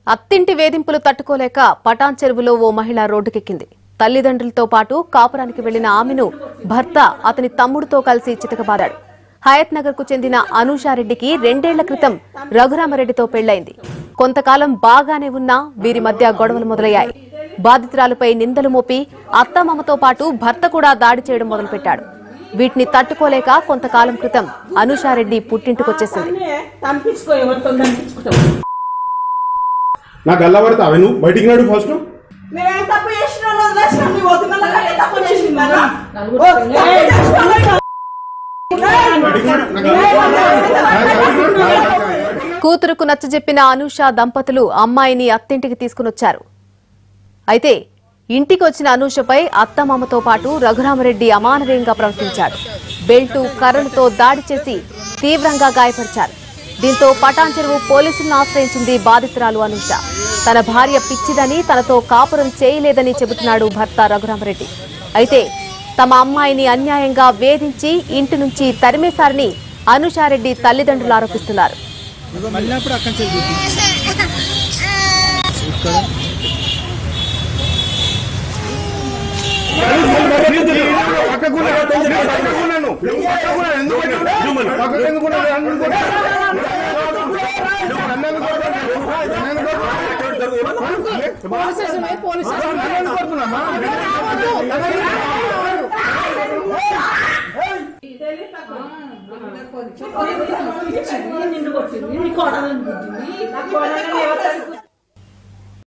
అత్తింటి వేధింపులు తట్టుకోలేక పటాన్ చెరువులో ఓ మహిళ రోడ్డుకెక్కింది తల్లిదండ్రులతో పాటు కాపురానికి వెళ్లిన ఆమెను భర్త అతని తమ్ముడితో కలిసి చితకబాదాడు హయత్ నగర్ కు చెందిన అనూషారెడ్డికి రెండేళ్ల క్రితం రఘురామరెడ్డితో పెళ్లైంది కొంతకాలం బాగానే ఉన్నా వీరి మధ్య గొడవలు మొదలయ్యాయి బాధితురాలపై నిందలు మోపి అత్తమామతో పాటు భర్త కూడా దాడి చేయడం మొదలుపెట్టాడు వీటిని తట్టుకోలేక కొంతకాలం క్రితం అనూషారెడ్డి పుట్టింటికొచ్చేసింది పంపించుకో ఎవరితో పంపించుకుంటావు నా గల్లా పడతావే నువ్వు బయటికి నడు ఫస్ట్ మేమేం తప్పు చేసినా వదిలేసినాం నీ వద్దు మళ్ళీ కానీ తప్పు చేసింది కదా బయటికి నడు. నా గల్లా కూతురుకు నచ్చజెప్పిన అనూష దంపతులు అమ్మాయిని అత్తింటికి తీసుకునొచ్చారు అయితే ఇంటికి వచ్చిన అనూషపై అత్తమామతో పాటు రఘురామరెడ్డి అమానవీయంగా ప్రవర్తించాడు బెల్టు కర్రలతో దాడి చేసి తీవ్రంగా గాయపరిచారు దీంతో పటాన్ చెరువు పోలీసులను ఆశ్రయించింది బాధితురాలు అనూష తన భార్య పిచ్చిదని తనతో కాపురం చేయలేదని చెబుతున్నాడు భర్త రఘురామరెడ్డి అయితే తమ అమ్మాయిని అన్యాయంగా వేధించి ఇంటి నుంచి తరిమేశారని అనూషారెడ్డి తల్లిదండ్రులు ఆరోపిస్తున్నారు మళ్ళినప్పుడు అక్కడి నుంచి చూపి పక్కకు రా. పక్కకు ఉన్నాను. పక్కకు రా. ఎందుకు పక్కకు? పక్కకు ఎందుకు ఉన్నాను? ఎందుకు ఉన్నాను? నువ్వు నన్ను ఎందుకు కొడుతున్నావు? నన్ను ఎందుకు కొడుతున్నావు? పోలీస్ స్టేషన్ నన్ను ఎందుకు కొడుతున్నావా? నిన్ను కొట్టింది నీ కోడలను గుద్దింది నా కోడలను ఎవరు